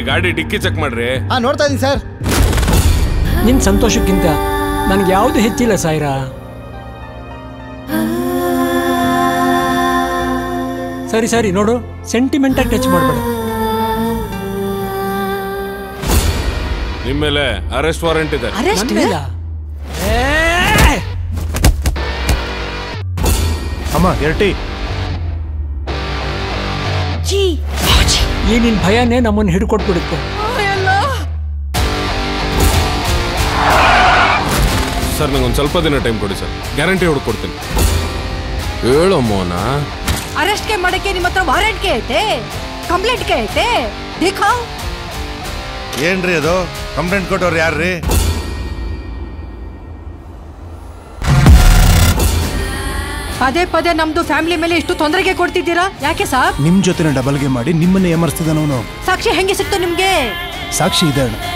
ಗಾಡಿ ಡಿಕ್ಕಿ ಚೆಕ್ ಮಾಡ್ರಿ ಹಾ ನೋಡ್ತಾ ಇದೀನಿ ಸರ್ ನಿನ್ ಸಂತೋಷಕ್ಕಿಂತ ನನಗೆ ಯಾವುದು ಹೆಚ್ಚಿಲ್ಲ ಸಾಯಿರಾ ಸರಿ ಸರಿ ನೋಡು ಸೆಂಟಿಮೆಂಟಾಗಿ ಟಚ್ ಮಾಡಬೇಡ ನಿಮ್ ಮೇಲೆ ಅರೆಸ್ಟ್ ವಾರೆಂಟ್ ಇದೆ ಅರೆಸ್ಟ್ ಅಮ್ಮ ಎರಟಿ ಜೀ ಈ ನಿನ್ ಭಯನೇ ನಮ್ಮನ್ನು ಹಿಡ್ಕೊಟ್ಬಿಡುತ್ತೆ ಸರ್ ನಂಗೊಂದು ಸ್ವಲ್ಪ ದಿನ ಟೈಮ್ ಕೊಡಿ ಸರ್ ಗ್ಯಾರಂಟಿ ಹುಡ್ಕೊಡ್ತೀನಿ ಹೇಳು ಮೋನ ಅರೆಸ್ಟ್ ಗೆ ಮಾಡಕ್ಕೆ ನಿಮ್ಮ ಹತ್ರ ವಾರೆಂಟ್ ಗೆ ಐತೆ ಕಂಪ್ಲೇಂಟ್ ಗೆ ಐತೆ ದೇಖಾವ್ ಏನ್ರಿ ಅದು ಕಂಪ್ಲೇಂಟ್ ಕೊಟ್ಟವ್ರು ಯಾರ್ರಿ ಪದೇ ಪದೇ ನಮ್ದು ಫ್ಯಾಮಿಲಿ ಮೇಲೆ ಇಷ್ಟು ತೊಂದರೆಗೆ ಕೊಡ್ತಿದ್ದೀರಾ ಯಾಕೆ ಸಾಬ್ ನಿಮ್ ಜೊತೆ ಡಬಲ್ ಗೇಮ್ ಮಾಡಿ ನಿಮ್ಮನ್ನ ಏಮರ್ಸ್ತಿದ್ದಾನವನು ಸಾಕ್ಷಿ ಹೆಂಗೆ ಸಿಕ್ತು ನಿಮ್ಗೆ ಸಾಕ್ಷಿ ಇದೆ ಅಣ್ಣ